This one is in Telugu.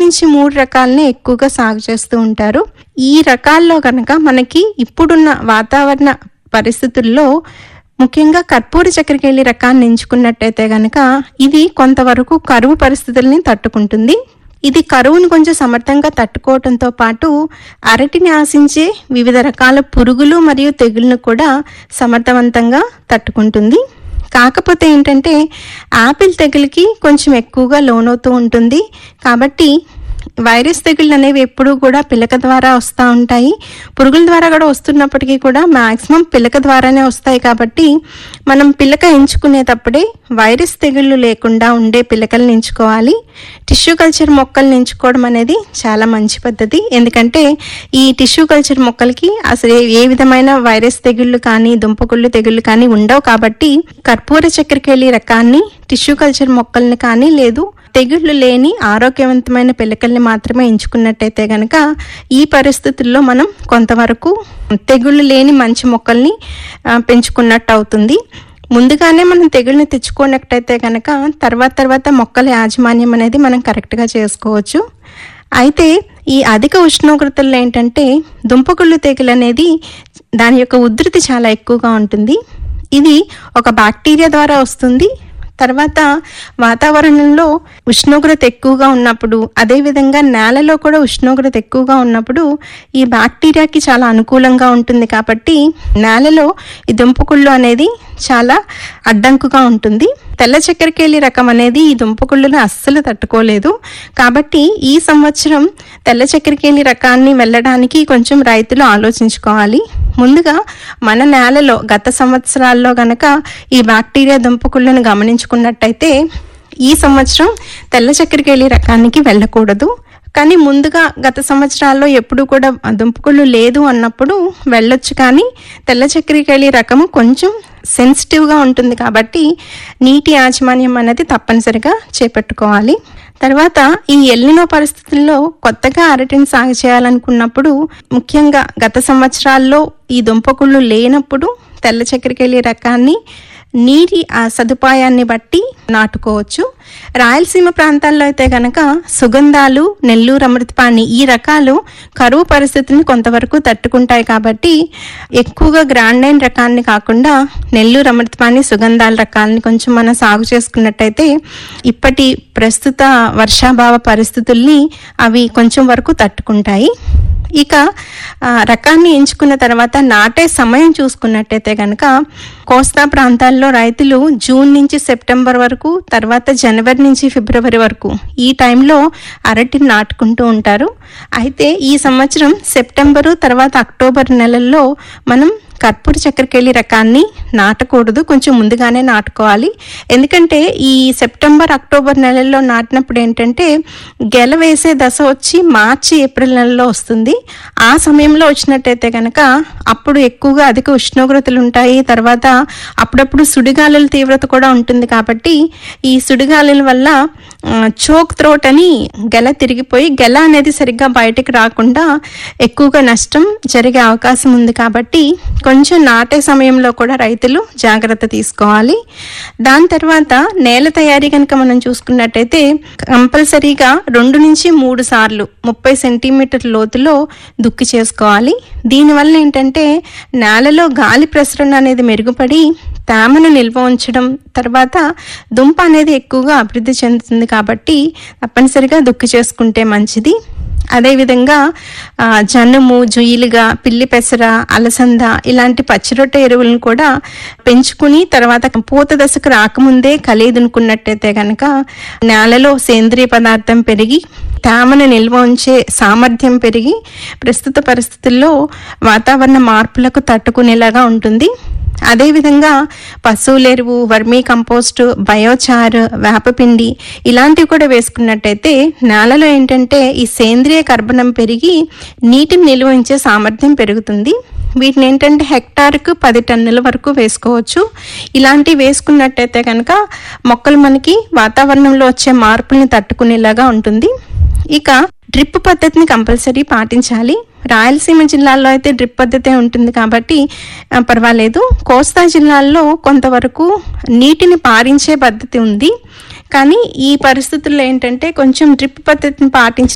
నుంచి మూడు రకాలని ఎక్కువగా సాగు చేస్తూ ఉంటారు ఈ రకాల్లో కనుక మనకి ఇప్పుడున్న వాతావరణ పరిస్థితుల్లో ముఖ్యంగా కర్పూర చక్కెరకేళి రకాన్ని ఎంచుకున్నట్టయితే గనక ఇది కొంతవరకు కరువు పరిస్థితుల్ని తట్టుకుంటుంది ఇది కరువును కొంచెం సమర్థంగా తట్టుకోవడంతో పాటు అరటిని ఆశించే వివిధ రకాల పురుగులు మరియు తెగుళ్ళను కూడా సమర్థవంతంగా తట్టుకుంటుంది కాకపోతే ఏంటంటే యాపిల్ తెగులకి కొంచెం ఎక్కువగా లోనవుతూ ఉంటుంది కాబట్టి వైరస్ తెగుళ్ళు అనేవి ఎప్పుడూ కూడా పిలక ద్వారా వస్తూ ఉంటాయి పురుగుల ద్వారా కూడా వస్తున్నప్పటికీ కూడా మాక్సిమం పిలక ద్వారానే వస్తాయి కాబట్టి మనం పిలక ఎంచుకునేటప్పుడే వైరస్ తెగుళ్ళు లేకుండా ఉండే పిలకలను ఎంచుకోవాలి టిష్యూ కల్చర్ మొక్కల్ని ఎంచుకోవడం అనేది చాలా మంచి పద్ధతి ఎందుకంటే ఈ టిష్యూ కల్చర్ మొక్కలకి అసలు ఏ- ఏ విధమైన వైరస్ తెగుళ్ళు కానీ దుంపకుళ్ళు తెగుళ్ళు కానీ ఉండవు కాబట్టి కర్పూర చక్కెరకేళి రకాన్ని టిష్యూ కల్చర్ మొక్కల్ని కానీ లేదు తెగుళ్ళు లేని ఆరోగ్యవంతమైన పిల్లకల్ని మాత్రమే ఎంచుకున్నట్టయితే గనక ఈ పరిస్థితుల్లో మనం కొంతవరకు తెగుళ్ళు లేని మంచి మొక్కల్ని ఆ, పెంచుకున్నట్టు అవుతుంది ముందుగానే మనం తెగుళ్ళని తెచ్చుకున్నట్టయితే కనుక తర్వాత తర్వాత మొక్కల యాజమాన్యం అనేది మనం కరెక్ట్గా చేసుకోవచ్చు అయితే ఈ అధిక ఉష్ణోగ్రతల్లో ఏంటంటే దుంపకుళ్ళు తెగులు అనేది దాని యొక్క ఉధృతి చాలా ఎక్కువగా ఉంటుంది ఇది ఒక బ్యాక్టీరియా ద్వారా వస్తుంది తర్వాత వాతావరణంలో ఉష్ణోగ్రత ఎక్కువగా ఉన్నప్పుడు అదేవిధంగా నేలలో కూడా ఉష్ణోగ్రత ఎక్కువగా ఉన్నప్పుడు ఈ బ్యాక్టీరియాకి చాలా అనుకూలంగా ఉంటుంది కాబట్టి నేలలో ఈ దుంపకుళ్ళు అనేది చాలా అడ్డంకుగా ఉంటుంది తెల్ల చక్కెరకేళి రకం అనేది ఈ దుంపకుళ్ళను అస్సలు తట్టుకోలేదు కాబట్టి ఈ సంవత్సరం తెల్ల చక్కెరకేళి రకాన్ని వెళ్ళడానికి కొంచెం రైతులు ఆలోచించుకోవాలి ముందుగా మన నేలలో గత సంవత్సరాల్లో గనక ఈ బ్యాక్టీరియా దుంపకుళ్ళను గమనించుకున్నట్టయితే ఈ సంవత్సరం తెల్ల చక్కెరకేళి రకానికి వెళ్ళకూడదు కానీ ముందుగా గత సంవత్సరాల్లో ఎప్పుడు కూడా దుంపకుళ్ళు లేదు అన్నప్పుడు వెళ్ళొచ్చు కానీ తెల్ల చక్కెరకేళి రకము కొంచెం సెన్సిటివ్గా ఉంటుంది కాబట్టి నీటి యాజమాన్యం అనేది తప్పనిసరిగా చేపట్టుకోవాలి తర్వాత ఈ ఎల్లినో పరిస్థితుల్లో కొత్తగా అరటిని సాగు చేయాలనుకున్నప్పుడు ముఖ్యంగా గత సంవత్సరాల్లో ఈ దుంపకుళ్ళు లేనప్పుడు తెల్ల చక్కెరకేళి రకాన్ని నీటి ఆ సదుపాయాన్ని బట్టి నాటుకోవచ్చు రాయలసీమ ప్రాంతాల్లో అయితే గనక సుగంధాలు నెల్లూరు అమృతపాణి ఈ రకాలు కరువు పరిస్థితిని కొంతవరకు తట్టుకుంటాయి కాబట్టి ఎక్కువగా గ్రాండ్ అయిన రకాన్ని కాకుండా నెల్లూరు అమృతపాణి సుగంధాల రకాలని కొంచెం మనం సాగు చేసుకున్నట్టయితే ఇప్పటి ప్రస్తుత వర్షాభావ పరిస్థితుల్ని అవి కొంచెం వరకు తట్టుకుంటాయి ఇక ఆ, రకాన్ని ఎంచుకున్న తర్వాత నాటే సమయం చూసుకున్నట్టయితే కనుక కోస్తా ప్రాంతాల్లో రైతులు జూన్ నుంచి సెప్టెంబర్ వరకు తర్వాత జనవరి నుంచి ఫిబ్రవరి వరకు ఈ టైంలో అరటిని నాటుకుంటూ ఉంటారు అయితే ఈ సంవత్సరం సెప్టెంబరు తర్వాత అక్టోబర్ నెలల్లో మనం కర్పూర చక్కెరకేళి రకాన్ని నాటకూడదు కొంచెం ముందుగానే నాటుకోవాలి ఎందుకంటే ఈ సెప్టెంబర్ అక్టోబర్ నెలల్లో నాటినప్పుడు ఏంటంటే గెల వేసే దశ వచ్చి మార్చి ఏప్రిల్ నెలలో వస్తుంది ఆ సమయంలో వచ్చినట్టయితే కనుక అప్పుడు ఎక్కువగా అధిక ఉష్ణోగ్రతలు ఉంటాయి తర్వాత అప్పుడప్పుడు సుడిగాలుల తీవ్రత కూడా ఉంటుంది కాబట్టి ఈ సుడిగాలుల వల్ల చోక్ త్రోట్ అని గెల తిరిగిపోయి గెల అనేది సరిగ్గా బయటికి రాకుండా ఎక్కువగా నష్టం జరిగే అవకాశం ఉంది కాబట్టి కొంచెం నాటే సమయంలో కూడా రైతులు జాగ్రత్త తీసుకోవాలి దాని తర్వాత నేల తయారీ కనుక మనం చూసుకున్నట్టయితే కంపల్సరీగా రెండు నుంచి మూడు సార్లు ముప్పై సెంటీమీటర్ లోతులో దుక్కి చేసుకోవాలి దీనివల్ల ఏంటంటే నేలలో గాలి ప్రసరణ అనేది మెరుగుపడి తేమను నిల్వ ఉంచడం తర్వాత దుంప అనేది ఎక్కువగా అభివృద్ధి చెందుతుంది కాబట్టి తప్పనిసరిగా దుక్కి చేసుకుంటే మంచిది అదేవిధంగా ఆ, జనుము జుయిలుగా పిల్లి పెసర అలసంద ఇలాంటి పచ్చిరొట్టె ఎరువులను కూడా పెంచుకుని తర్వాత పూత దశకు రాకముందే కలిదునుకున్నట్టయితే కనుక నేలలో సేంద్రియ పదార్థం పెరిగి తేమను నిల్వ ఉంచే సామర్థ్యం పెరిగి ప్రస్తుత పరిస్థితుల్లో వాతావరణ మార్పులకు తట్టుకునేలాగా ఉంటుంది అదేవిధంగా పశువుల ఎరువు వర్మీ కంపోస్ట్ బయోచార్ వేపపిండి ఇలాంటివి కూడా వేసుకున్నట్టయితే నేలలో ఏంటంటే ఈ సేంద్రియ కర్బనం పెరిగి నీటిని నిల్వ ఉంచే సామర్థ్యం పెరుగుతుంది వీటిని ఏంటంటే హెక్టార్కు పది టన్నుల వరకు వేసుకోవచ్చు ఇలాంటివి వేసుకున్నట్టయితే కనుక మొక్కలు మనకి వాతావరణంలో వచ్చే మార్పుల్ని తట్టుకునేలాగా ఉంటుంది ఇక డ్రిప్ పద్ధతిని కంపల్సరీ పాటించాలి రాయలసీమ జిల్లాల్లో అయితే డ్రిప్ పద్ధతే ఉంటుంది కాబట్టి ఆ, పర్వాలేదు కోస్తా జిల్లాల్లో కొంతవరకు నీటిని పారించే పద్ధతి ఉంది కానీ ఈ పరిస్థితుల్లో ఏంటంటే కొంచెం డ్రిప్ పద్ధతిని పాటించడం